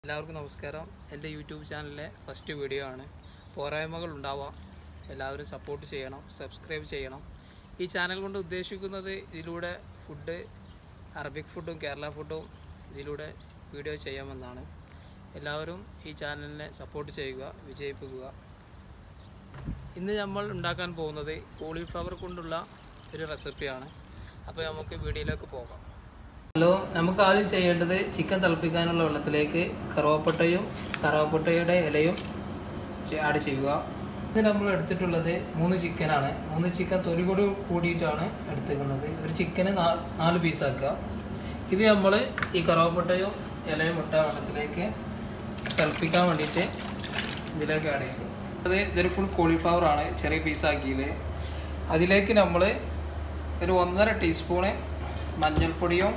എല്ലാവർക്കും നമസ്കാരം എൻ്റെ യൂട്യൂബ് ചാനലിലെ ഫസ്റ്റ് വീഡിയോ ആണ് പോരായ്മകൾ ഉണ്ടാവാം എല്ലാവരും സപ്പോർട്ട് ചെയ്യണം സബ്സ്ക്രൈബ് ചെയ്യണം ഈ ചാനൽ കൊണ്ട് ഉദ്ദേശിക്കുന്നത് ഇതിലൂടെ ഫുഡ് അറബിക് ഫുഡും കേരള ഫുഡും ഇതിലൂടെ വീഡിയോ ചെയ്യാമെന്നാണ് എല്ലാവരും ഈ ചാനലിനെ സപ്പോർട്ട് ചെയ്യുക വിജയിപ്പിക്കുക ഇന്ന് നമ്മൾ ഉണ്ടാക്കാൻ പോകുന്നത് കോളിഫ്ലവർ കൊണ്ടുള്ള ഒരു റെസിപ്പിയാണ് അപ്പോൾ നമുക്ക് വീഡിയോയിലേക്ക് പോകാം ഹലോ നമുക്ക് ആദ്യം ചെയ്യേണ്ടത് ചിക്കൻ തിളപ്പിക്കാനുള്ള വെള്ളത്തിലേക്ക് കറുവപ്പട്ടയും കറുവപ്പട്ടയുടെ ഇലയും ചെ- ആഡ് ചെയ്യുക ഇത് നമ്മൾ എടുത്തിട്ടുള്ളത് മൂന്ന് ചിക്കനാണ് മൂന്ന് ചിക്കൻ തൊലികൂടി കൂടിയിട്ടാണ് എടുത്തേക്കുന്നത് ഒരു ചിക്കന് നാ- നാല് പീസാക്കുക ഇത് നമ്മൾ ഈ കറുവപ്പട്ടയും ഇലയും ഇട്ട വെള്ളത്തിലേക്ക് തിളപ്പിക്കാൻ വേണ്ടിയിട്ട് ഇതിലേക്ക് ആഡ് ചെയ്യും അത് ഇതൊരു ഫുൾ കോളിഫ്ലവർ ആണ് ചെറിയ പീസാക്കിയത് അതിലേക്ക് നമ്മൾ ഒരു ഒന്നര ടീസ്പൂണ് മഞ്ഞൾപ്പൊടിയും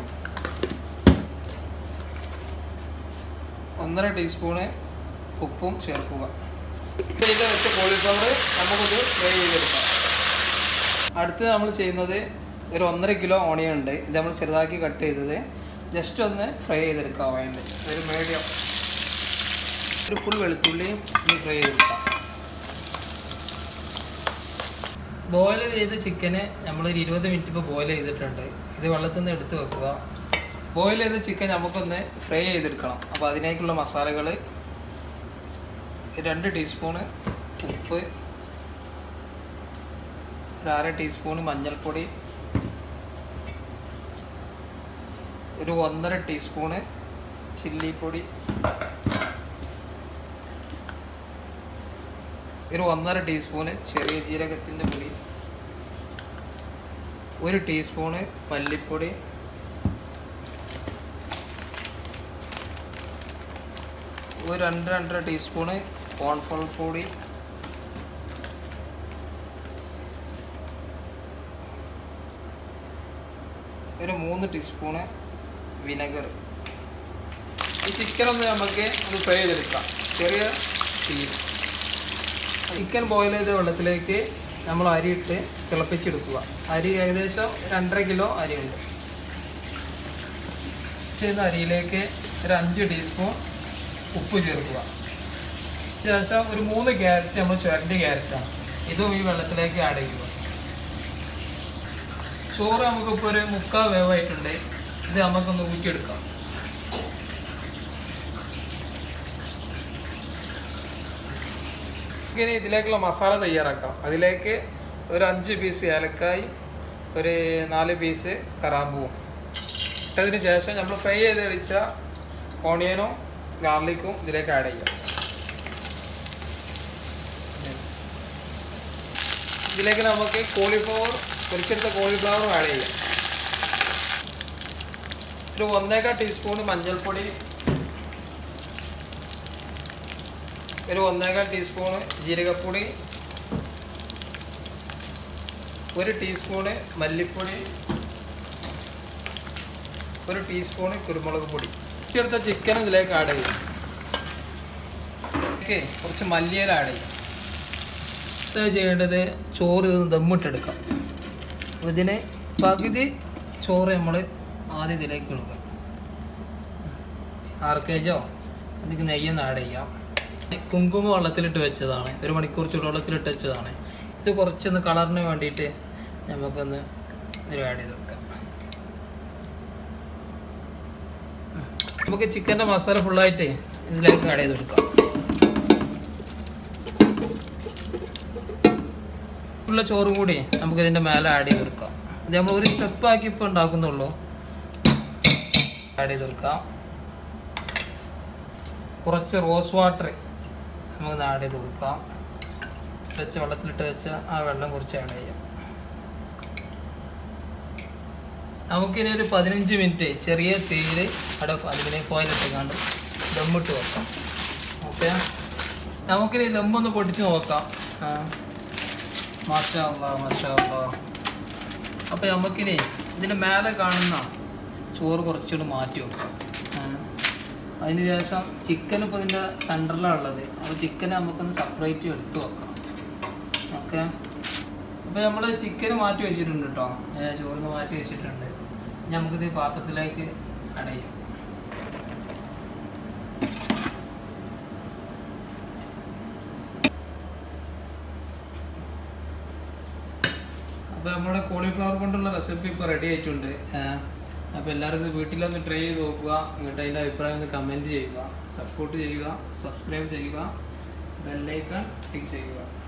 ഒന്നര ടീസ്പൂണ് ഉപ്പും ചേർക്കുക ചെയ്ത് വെച്ച കോളിഫ്ലവർ നമുക്കൊന്ന് ഫ്രൈ ചെയ്തെടുക്കാം അടുത്ത് നമ്മൾ ചെയ്യുന്നത് ഒരു ഒന്നര കിലോ ഓണിയൻ ഉണ്ട് ഇത് നമ്മൾ ചെറുതാക്കി കട്ട് ചെയ്തത് ജസ്റ്റ് ഒന്ന് ഫ്രൈ ചെയ്തെടുക്കാൻ വേണ്ടി ഒരു മീഡിയം ഒരു ഫുൾ വെളുത്തുള്ളിയും ഒന്ന് ഫ്രൈ ചെയ്തെടുക്കാം ബോയിൽ ചെയ്ത ചിക്കന് നമ്മളൊരു ഇരുപത് മിനിറ്റ് ഇപ്പോൾ ബോയിൽ ചെയ്തിട്ടുണ്ട് ഇത് വെള്ളത്തിൽ നിന്ന് എടുത്ത് വെക്കുക ബോയിൽ ചെയ്ത ചിക്കൻ നമുക്കൊന്ന് ഫ്രൈ ചെയ്തെടുക്കണം അപ്പോൾ അതിനേക്കുള്ള മസാലകൾ രണ്ട് ടീസ്പൂണ് ഉപ്പ് ഒരു അര ടീസ്പൂണ് മഞ്ഞൾപ്പൊടി ഒരു ഒന്നര ടീസ്പൂണ് ചില്ലിപ്പൊടി ഒരു ഒന്നര ടീസ്പൂണ് ചെറിയ ജീരകത്തിൻ്റെ പൊടി ഒരു ടീസ്പൂണ് മല്ലിപ്പൊടി ഒരു രണ്ട് രണ്ടര ടീസ്പൂണ് കോൺഫ്ലവർ പൊടി ഒരു മൂന്ന് ടീസ്പൂണ് വിനെഗർ ഈ ചിക്കൻ ഒന്ന് നമുക്ക് ഒന്ന് ഫ്രൈ ചെയ്തെടുക്കാം ചെറിയ തീയിൽ ചിക്കൻ ബോയിൽ ചെയ്ത വെള്ളത്തിലേക്ക് നമ്മൾ അരിയിട്ട് തിളപ്പിച്ചെടുക്കുക അരി ഏകദേശം രണ്ടര കിലോ അരിയുണ്ട് ചെയ്യുന്ന അരിയിലേക്ക് ഒരു അഞ്ച് ടീസ്പൂൺ ഉപ്പ് ചേർക്കുക ശേഷം ഒരു മൂന്ന് ക്യാരറ്റ് നമ്മൾ ചുരണ്ടി ക്യാരറ്റാണ് ഇതും ഈ വെള്ളത്തിലേക്ക് ആഡ് ചെയ്യുക ചോറ് നമുക്കിപ്പോൾ ഒരു മുക്കാൽ വേവായിട്ടുണ്ട് ഇത് നമുക്കൊന്ന് ഊറ്റിയെടുക്കാം ഇങ്ങനെ ഇതിലേക്കുള്ള മസാല തയ്യാറാക്കാം അതിലേക്ക് ഒരു അഞ്ച് പീസ് ഏലക്കായ് ഒരു നാല് പീസ് കറാമ്പൂവും ഇട്ടതിന് ശേഷം നമ്മൾ ഫ്രൈ ചെയ്ത് വെച്ച ഓണിയനും ഗാർലിക്കും ഇതിലേക്ക് ആഡ് ചെയ്യാം ഇതിലേക്ക് നമുക്ക് കോളിഫ്ലവർ പൊരിച്ചെടുത്ത കോളിഫ്ലവറും ആഡ് ചെയ്യാം ഒരു ഒന്നേകാൽ ടീസ്പൂൺ മഞ്ഞൾപ്പൊടി ഒരു ഒന്നേകാൽ ടീസ്പൂണ് ജീരകപ്പൊടി ഒരു ടീസ്പൂണ് മല്ലിപ്പൊടി ഒരു ടീസ്പൂണ് കുരുമുളക് പൊടി ചേർത്ത ചിക്കൻ ഇതിലേക്ക് ആഡ് ചെയ്യും ഓക്കെ കുറച്ച് മല്ലിയില ആഡ് ചെയ്യും അടുത്തത് ചെയ്യേണ്ടത് ചോറ് ഇത് ദമ്മിട്ടെടുക്കാം അപ്പോൾ ഇതിന് പകുതി ചോറ് നമ്മൾ ആദ്യം ഇതിലേക്ക് ഇടുക ആർക്കേജോ എനിക്ക് നെയ്യൊന്ന് ആഡ് ചെയ്യാം കുങ്കുമ വെള്ളത്തിലിട്ട് വെച്ചതാണ് ഒരു മണിക്കൂർ ചൂടുവെള്ളത്തിലിട്ട് വെച്ചതാണ് ഇത് കുറച്ചൊന്ന് കളറിന് വേണ്ടിയിട്ട് നമുക്കൊന്ന് ഒരു ആഡ് ചെയ്ത് കൊടുക്കാം നമുക്ക് ചിക്കൻ്റെ മസാല ഫുള്ളായിട്ട് ഇതിലേക്ക് ആഡ് ചെയ്ത് കൊടുക്കാം ഉള്ള ചോറും കൂടി നമുക്ക് ഇതിൻ്റെ മേലെ ആഡ് ചെയ്ത് കൊടുക്കാം ഇത് നമ്മൾ ഒരു സ്റ്റെപ്പ് ആക്കി ഇപ്പോൾ ഉണ്ടാക്കുന്നുള്ളൂ ആഡ് ചെയ്ത് കൊടുക്കാം കുറച്ച് റോസ് വാട്ടർ നമുക്ക് ആഡ് ചെയ്ത് കൊടുക്കാം വെച്ച വെള്ളത്തിലിട്ട് വെച്ച ആ വെള്ളം കുറച്ച് ആഡ് ചെയ്യാം നമുക്കിനി ഒരു പതിനഞ്ച് മിനിറ്റ് ചെറിയ തീയിൽ അവിടെ അലുമിനിയം ഫോയിൽ ഇട്ടുകൊണ്ട് ദമ്മിട്ട് വെക്കാം ഓക്കെ നമുക്കിനി ദമ്മൊന്ന് പൊട്ടിച്ച് നോക്കാം ആ മാഷാ അള്ളാ മാഷാ അള്ളാ അപ്പോൾ നമുക്കിനി ഇതിൻ്റെ മേലെ കാണുന്ന ചോറ് കുറച്ചുകൂടി മാറ്റി വെക്കാം ആ. അതിന് ശേഷം ചിക്കൻ ഇപ്പോൾ ഇതിൻ്റെ സെൻറ്ററിലാണ് ഉള്ളത് അപ്പോൾ ചിക്കൻ നമുക്കൊന്ന് സെപ്പറേറ്റ് എടുത്ത് വെക്കണം ഓക്കെ അപ്പോൾ നമ്മൾ ചിക്കൻ മാറ്റി വെച്ചിട്ടുണ്ട് കേട്ടോ ചോറിന് മാറ്റി വെച്ചിട്ടുണ്ട് ഇനി നമുക്കിത് ഈ പാത്രത്തിലേക്ക് ആഡ് ചെയ്യാം അപ്പോൾ നമ്മുടെ കോളിഫ്ലവർ കൊണ്ടുള്ള റെസിപ്പി ഇപ്പോൾ റെഡി ആയിട്ടുണ്ട് അപ്പോൾ എല്ലാവരും ഇത് വീട്ടിലൊന്ന് ട്രൈ ചെയ്ത് നോക്കുക എന്നിട്ട് അതിൻ്റെ അഭിപ്രായം ഒന്ന് കമൻറ്റ് ചെയ്യുക സപ്പോർട്ട് ചെയ്യുക സബ്സ്ക്രൈബ് ചെയ്യുക ബെല്ലൈക്കൺ ടിക്ക് ചെയ്യുക